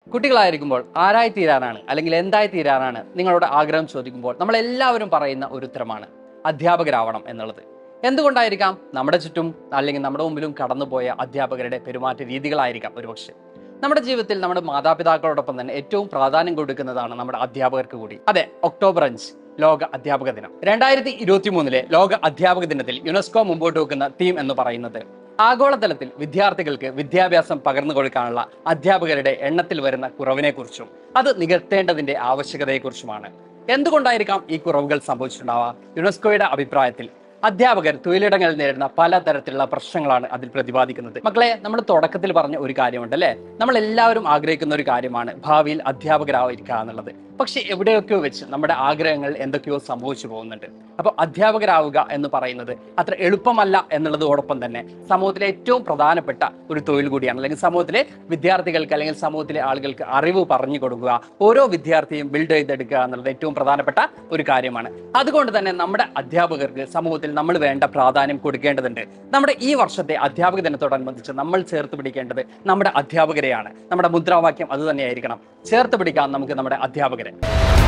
കുട്ടികളായിരിക്കുമ്പോൾ ആരായി തീരാനാണ് അല്ലെങ്കിൽ എന്തായി തീരാനാണ് നിങ്ങളുടെ ആഗ്രഹം ചോദിക്കുമ്പോൾ നമ്മൾ എല്ലാവരും പറയുന്ന ഒരു ഉത്തരമാണ് അധ്യാപകരാവണം എന്നുള്ളത് എന്തുകൊണ്ടായിരിക്കാം നമ്മുടെ ചുറ്റും അല്ലെങ്കിൽ നമ്മുടെ മുമ്പിലും കടന്നുപോയ അധ്യാപകരുടെ പെരുമാറ്റ രീതികളായിരിക്കാം ഒരുപക്ഷെ നമ്മുടെ ജീവിതത്തിൽ നമ്മുടെ മാതാപിതാക്കളോടൊപ്പം തന്നെ ഏറ്റവും പ്രാധാന്യം കൊടുക്കുന്നതാണ് നമ്മുടെ അധ്യാപകർക്ക് കൂടി അതെ ഒക്ടോബർ അഞ്ച് ലോക അധ്യാപക ദിനം രണ്ടായിരത്തി ഇരുപത്തി മൂന്നിലെ ലോക അധ്യാപക ദിനത്തിൽ യുനെസ്കോ മുമ്പോട്ട് വെക്കുന്ന തീം എന്ന് പറയുന്നത് ആഗോളതലത്തിൽ വിദ്യാർത്ഥികൾക്ക് വിദ്യാഭ്യാസം പകർന്നു കൊടുക്കാനുള്ള അധ്യാപകരുടെ എണ്ണത്തിൽ വരുന്ന കുറവിനെക്കുറിച്ചും അത് നികത്തേണ്ടതിന്റെ ആവശ്യകതയെക്കുറിച്ചുമാണ് എന്തുകൊണ്ടായിരിക്കാം ഈ കുറവുകൾ സംഭവിച്ചിട്ടുണ്ടാവുക യുനെസ്കോയുടെ അഭിപ്രായത്തിൽ അധ്യാപകർ തൊഴിലിടങ്ങളിൽ നേരിടുന്ന പലതരത്തിലുള്ള പ്രശ്നങ്ങളാണ് അതിൽ പ്രതിപാദിക്കുന്നത് മക്കളെ നമ്മൾ തുടക്കത്തിൽ പറഞ്ഞ ഒരു കാര്യമുണ്ട് അല്ലേ നമ്മൾ എല്ലാവരും ആഗ്രഹിക്കുന്ന ഒരു കാര്യമാണ് ഭാവിയിൽ അധ്യാപകരായിരിക്കുക എന്നുള്ളത് പക്ഷെ എവിടെയൊക്കെയോ വെച്ച് നമ്മുടെ ആഗ്രഹങ്ങൾ എന്തൊക്കെയോ സംഭവിച്ചു പോകുന്നുണ്ട് അപ്പോൾ അധ്യാപകരാവുക എന്ന് പറയുന്നത് അത്ര എളുപ്പമല്ല എന്നുള്ളതോടൊപ്പം തന്നെ സമൂഹത്തിലെ ഏറ്റവും പ്രധാനപ്പെട്ട ഒരു തൊഴിൽ കൂടിയാണ് അല്ലെങ്കിൽ സമൂഹത്തിലെ വിദ്യാർത്ഥികൾക്ക് അല്ലെങ്കിൽ സമൂഹത്തിലെ ആളുകൾക്ക് അറിവ് പറഞ്ഞു കൊടുക്കുക ഓരോ വിദ്യാർത്ഥിയും ബിൽഡ് ചെയ്തെടുക്കുക എന്നുള്ളത് ഏറ്റവും പ്രധാനപ്പെട്ട ഒരു കാര്യമാണ് അതുകൊണ്ട് തന്നെ നമ്മുടെ അധ്യാപകർക്ക് സമൂഹത്തിൽ നമ്മൾ വേണ്ട പ്രാധാന്യം കൊടുക്കേണ്ടതുണ്ട് നമ്മുടെ ഈ വർഷത്തെ അധ്യാപക ദിനത്തോടനുബന്ധിച്ച് നമ്മൾ ചേർത്ത് പിടിക്കേണ്ടത് നമ്മുടെ അധ്യാപകരെയാണ് നമ്മുടെ മുദ്രാവാക്യം അത് തന്നെയായിരിക്കണം ചേർത്ത് പിടിക്കാം നമുക്ക് നമ്മുടെ അധ്യാപകരെ